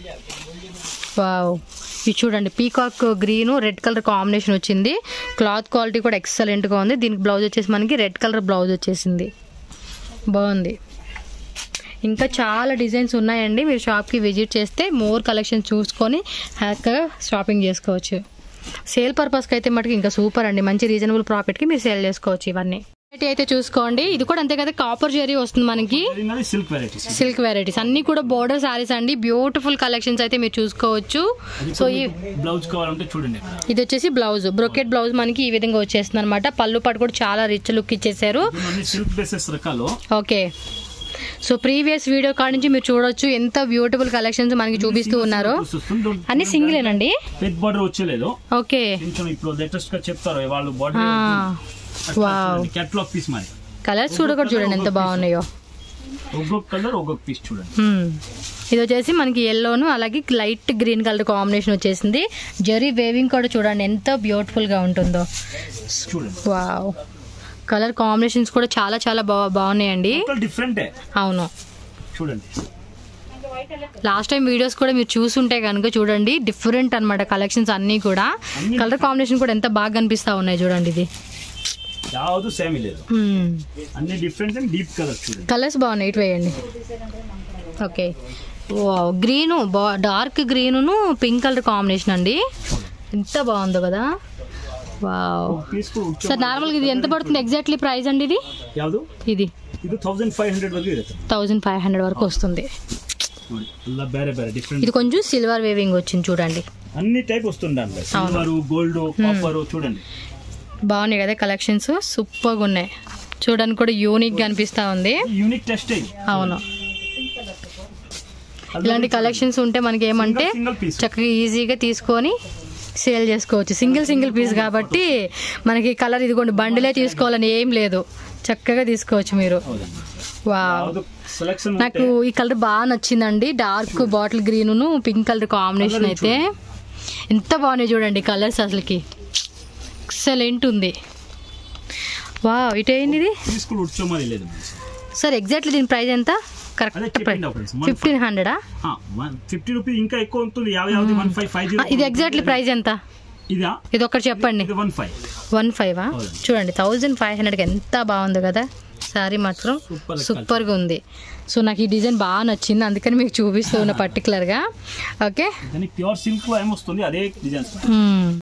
వావ్ ఇది చూడండి peacock green red colour combination వచ్చింది క్లాత్ క్వాలిటీ కూడా ఎక్సలెంట్గా ఉంది దీనికి బ్లౌజ్ వచ్చేసి మనకి రెడ్ కలర్ బ్లౌజ్ వచ్చేసింది బాగుంది ఇంకా చాలా డిజైన్స్ ఉన్నాయండి మీరు షాప్కి విజిట్ చేస్తే మోర్ కలెక్షన్ చూసుకొని హ్యాపీగా షాపింగ్ చేసుకోవచ్చు సేల్ పర్పస్కి అయితే మటుకు ఇంకా సూపర్ అండి మంచి రీజనబుల్ ప్రాఫిట్కి మీరు సేల్ చేసుకోవచ్చు ఇవన్నీ వెరైటీ అయితే చూసుకోండి ఇది కూడా అంతే కదా కాపర్ జరీ వస్తుంది మనకి జరీನಲ್ಲಿ సిల్క్ వెరైటీస్ సిల్క్ వెరైటీస్ అన్ని కూడా బోర్డర్ సారీస్ అండి బ్యూటిఫుల్ కలెక్షన్స్ అయితే మీరు చూసుకోవచ్చు సో ఈ బ్లౌజ్ కావాలంటే చూడండి ఇక్కడ ఇది వచ్చేసి బ్లౌజ్ బ్రొకెట్ బ్లౌజ్ మనకి ఈ విధంగా వచ్చేస్తుంది అనమాట పళ్ళు పాటు కూడా చాలా రిచ్ లుక్ ఇచ్చేసారు ఇవన్నీ సిల్క్ బేసెస్ రకాలు ఓకే సో ప్రీవియస్ వీడియో కాడ నుంచి మీరు చూడొచ్చు ఎంత బ్యూటిఫుల్ కలెక్షన్స్ మనకి చూపిస్తూ ఉన్నారు వస్తుంది. అన్ని సింగిలేనండి పెద్ద బార్డర్ వచ్చేలేదు ఓకే కొంచెం ఇప్పుడు లేటెస్ట్ గా చెప్తారు వాళ్ళు బార్డర్ వావ్ క్యాట్లాగ్ పీస్ మరి కలర్స్ కూడా కూడా చూడండి ఎంత బాగున్నాయో ఒక్కొక్క కలర్ ఒక్కొక్క పీస్ చూడండి Hmm. ఇది వచ్చేసి మనకి ఎల్లోను అలాగే లైట్ గ్రీన్ కలర్ కాంబినేషన్ వచ్చేసింది జరీ వేవింగ్ కూడా చూడండి ఎంత బ్యూటిఫుల్ గా ఉంటుందో చూడండి వావ్ కలర్ కాంబినేషన్స్ కూడా చాలా చాలా బా బాగున్నాయండి డిఫరెంటే అవును చూడండి లాస్ట్ టైం వీడియోస్ కూడా మీరు చూసుంటే కనుక చూడండి డిఫరెంట్ అన్నమాట కలెక్షన్స్ అన్నీ కూడా కలర్ కాంబినేషన్ కూడా ఎంత బాగా కనిపిస్తా ఉన్నాయి చూడండి ఇది యాವುದು సేమ్ లేదు అన్ని డిఫరెంట్ అండ్ డీప్ కలర్ చూడండి కలర్స్ బాగున్నాయి ఇటు వేయండి ఓకే గ్రీను బా డార్క్ గ్రీనును పింక్ కలర్ కాంబినేషన్ అండి ఎంత బాగుందో కదా వావ్ ಪೀಸ್ సార్ నార్మల్గా ఇది ఎంత పడుతుంది ఎగ్జాక్ట్లీ ప్రైస్ అండి ఇది ಯಾವುದು ఇది ಇದು ತೌಸಂಡ್ ಫೈವ್ ಹಂಡ್ರೆಡ್ ವರೆಗೂ ಇರುತ್ತೆ థౌజండ్ ఫైవ్ హండ్రెడ్ వరకు వస్తుంది ನೋಡಿ ಎಲ್ಲ ಬೇರೆ ಬೇರೆ ಡಿಫ್ರೆಂಟ್ ఇది కొంచెం సిల్వర్ వేవింగ్ వచ్చింది చూడండి అన్ని టైప్ వస్తుండే సిల్వర్ గోల్డ్ కాపర్ చూడండి బాగున్నాయి కదా కలెక్షన్స్ సూపర్గా ఉన్నాయి చూడడానికి కూడా యూనిక్గా అనిపిస్తూ ఉంది యూనిక్ టెస్ట్ అవును ఇలాంటి కలెక్షన్స్ ఉంటే మనకి ఏమంటే సింగిల్ పీస్ చక్కగా ఈజీగా తీసుకొని సేల్ చేసుకోవచ్చు సింగిల్ సింగిల్ పీస్ కాబట్టి మనకి కలర్ ఇదిగోండి బండిలే తీసుకోవాలని ఏం లేదు చక్కగా తీసుకోవచ్చు మీరు వావ్ ಯಾವುದು ಸೆಲೆಕ್ಷನ್ నాకు ఈ కలర్ బాగా నచ్చిందండి dark bottle green pink colour combination అయితే ఎంత బాగున్నాయి చూడండి కలర్స్ అసలుకి ఎక్సలెంట్ ఉంది వా ఇటేంది ఇది తీసుకుని ఉడ్చో మరి లేదు సార్ ఎగ్జాక్ట్లీ దీని ప్రైస్ ఎంత అదే కరెక్ట్ చెప్పండి ఒక నిమిషం. ఫిఫ్టీన్ హండ్రెడా ఫిఫ్టీ రూపీస్ ఇంకా ఎక్కువ ఉంటుంది యావ యావది వన్ ఫైవ్ ఫైవ్ జీరో ఇది ఎగ్జాక్ట్లీ ప్రైస్ ఎంత ఇదా ఇది ఒకటి చెప్పండి ఇది వన్ ఫైవ్ వన్ ఫైవా అవునండి. చూడండి థౌజండ్ ఫైవ్ హండ్రెడ్కి ఎంత బాగుంది కదా సారీ మాత్రం Super సూపర్గా ఉంది సో నాకు ఈ డిజైన్ బాగా నచ్చింది అందుకని మీకు చూపిస్తూ ఉన్నా పర్టికులర్గా ఓకే దానికి ప్యూర్ సిల్క్ ఏమొస్తుంది అదే డిజైన్స్ మ్మ్.